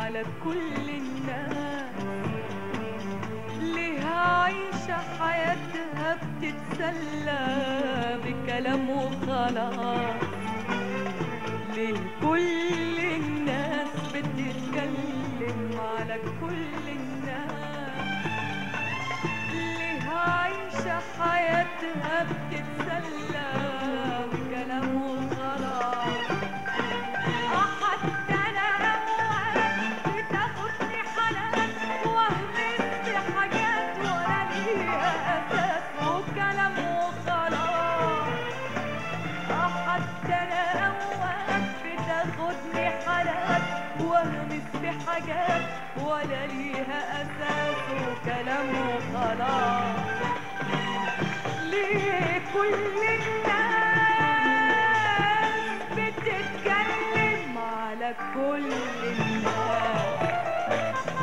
على كل الناس ليه عايشة حياتها بتتسلى بكلام وخلاص ليه كل الناس بتتكلم على كل الناس ليه عايشة حياتها بتتسلى بكلام وخلاص حتى انا اوقات بتاخدني حالات واهمس بحاجات ولا ليها اساس وكلام وخلاص حتى انا اوقات بتاخدني حالات واهمس بحاجات ولا ليها اساس وكلام وخلاص ليه كل الناس بتتكلم على كل الناس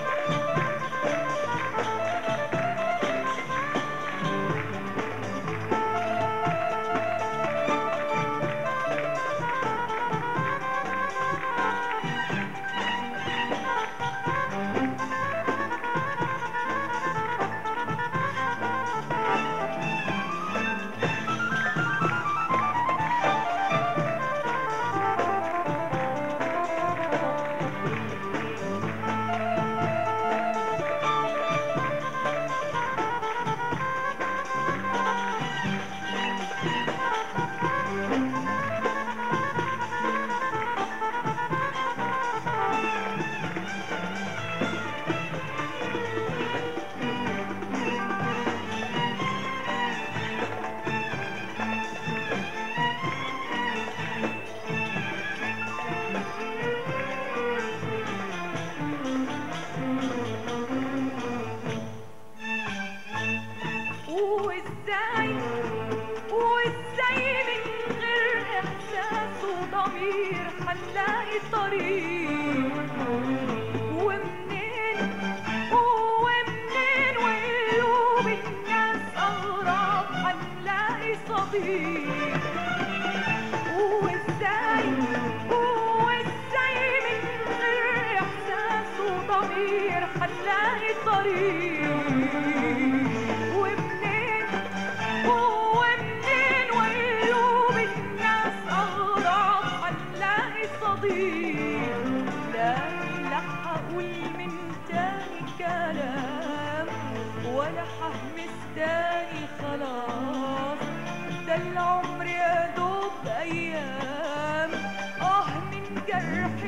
وازاي وازاي من غير احساس وضمير هنلاقي طريق ومنين ومنين وقلوب الناس اغراب هنلاقي صديق وازاي وازاي من غير احساس وضمير هنلاقي طريق ومنين ومنين وقلوب الناس اغراب هنلاقي صديق لا لا هقول من تاني كلام ولا ههمس تاني خلاص ده العمر يا دوب ايام اه من جرح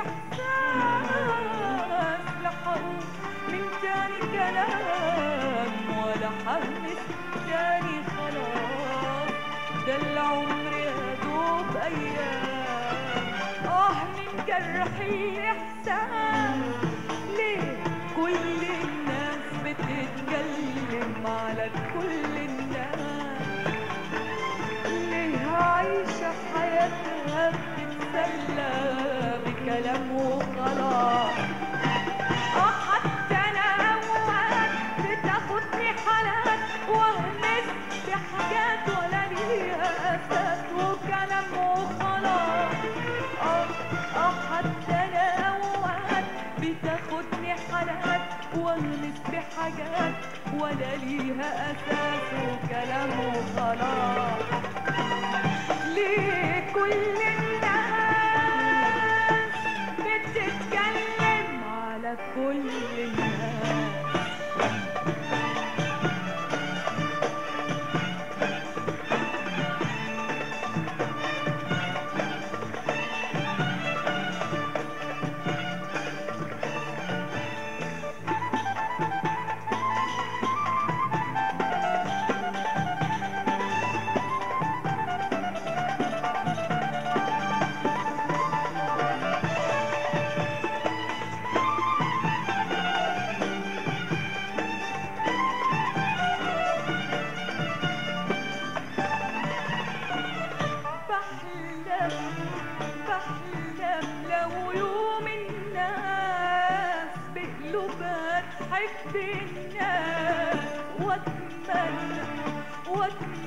الاحساس لا هقول من تاني كلام ولا ههمس تاني خلاص ده العمر يا دوب ايام اه من جرح الاحساس ليه كل الناس بتتكلم على كل الناس ليه عايشة حياتها بتتسلى بكلام وخلاص اه حتى انا اوقات بتاخدني حالات واهمس بحاجات ولا ليها اساس وكلام وخلاص اه اه حتى انا اوقات بتاخدني حالات واهمس بحاجات ولا ليها اساس وكلام وخلاص ليه كل الناس بتتكلم على كل الناس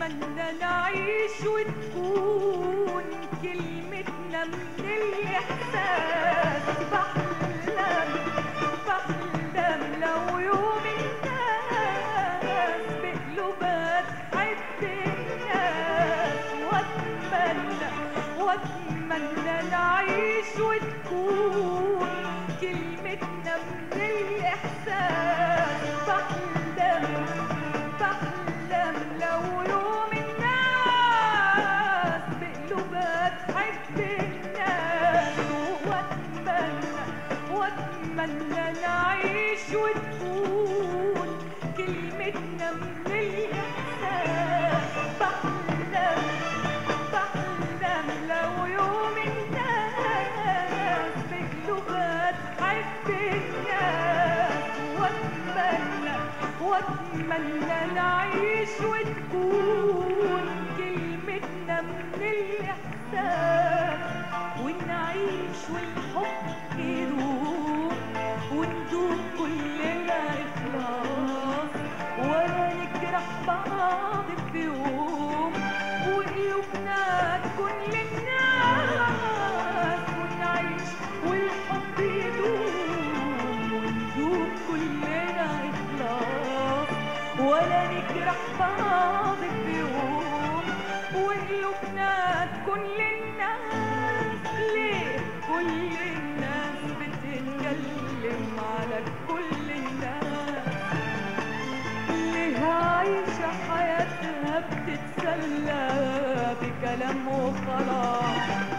واتمنى نعيش وتكون كلمتنا من الاحساس بحلم بحلم لو يوم الناس بقلوبها تحب الناس واتمنى واتمنى نعيش وتكون كلمتنا من الاحساس بحلم بحلم لو يوم الناس بقلوبها تحب الناس واتمنى واتمنى نعيش وتكون كلمتنا من الاحساس بحلم بحلم لو يوم الناس بقلوبها تحب الناس واتمنى واتمنى نعيش وتكون كلمتنا من الاحساس ونعيش والحب يدوم وندوب كلنا اخلاص ولا نجرح بعض في يوم وقلوبنا تكون للناس ونعيش والحب يدوم وندوب كلنا اخلاص ولا نجرح بعض في يوم وقلوبنا تكون للناس ليه كل الناس بتتكلم على كل الناس ليه عايشة حياتها بتتسلى بكلام وخلاص